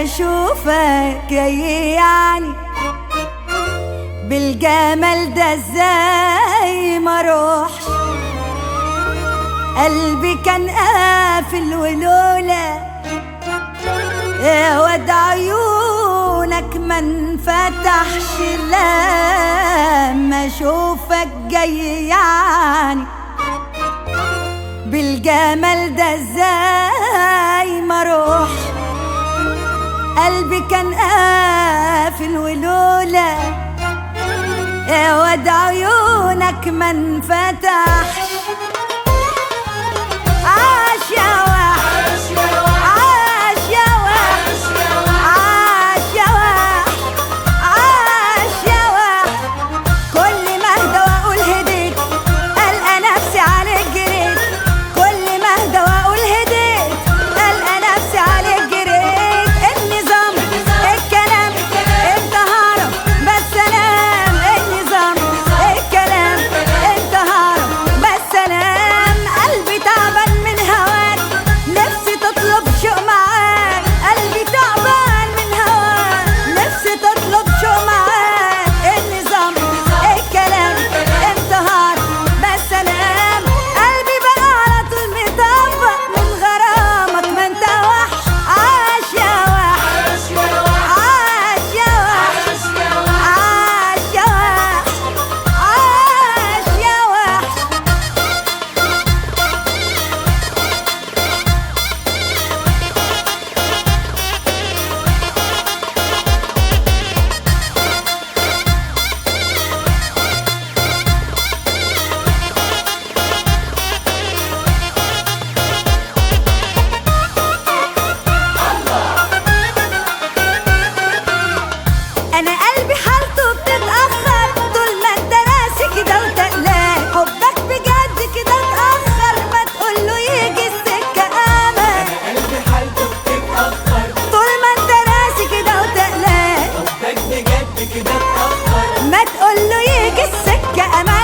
اشوفك جاي يعني بالجمال ده ازاي ما اروحش قلبي كان قافل ولولا يا واد عيونك ما انفتحش لما اشوفك جاي يعني بالجمال ده ازاي ما اروحش قلبي كان قافل ولولا يا واد عيونك ما انفتحش عاش يا وحش عاش يا وحش عاش يا وحش عاش يا وحش كل ما اهدى واقول هديت القى نفسي عليك جريت كل ما اهدى واقول هديت القى نفسي عليك جريت النظام الكلام انت هرب بس انام النظام الكلام انت هرب بس انام قلبي تعبان من هواك نفسي تطلب شوق معاك قلبي تعبان من هواك نفسي تطلب شوق معاك النظام الكلام انت هرب بس انام قلبي بقى على طول مطبق من غرامك ما انت وحش عاش يا وحش عاش يا وحش عاش يا وحش عاش يا وحش انا قلبي حالته بتتاخر طول ما انت راسي كده وتقلان حبك بجد كده اتاخر ما تقوله يجي السكه امل قلبي حالته بتتأخر طول ما انت راسي كده وتقلان حبك بجد كده اتأخر ما تقوله يجي السكه امان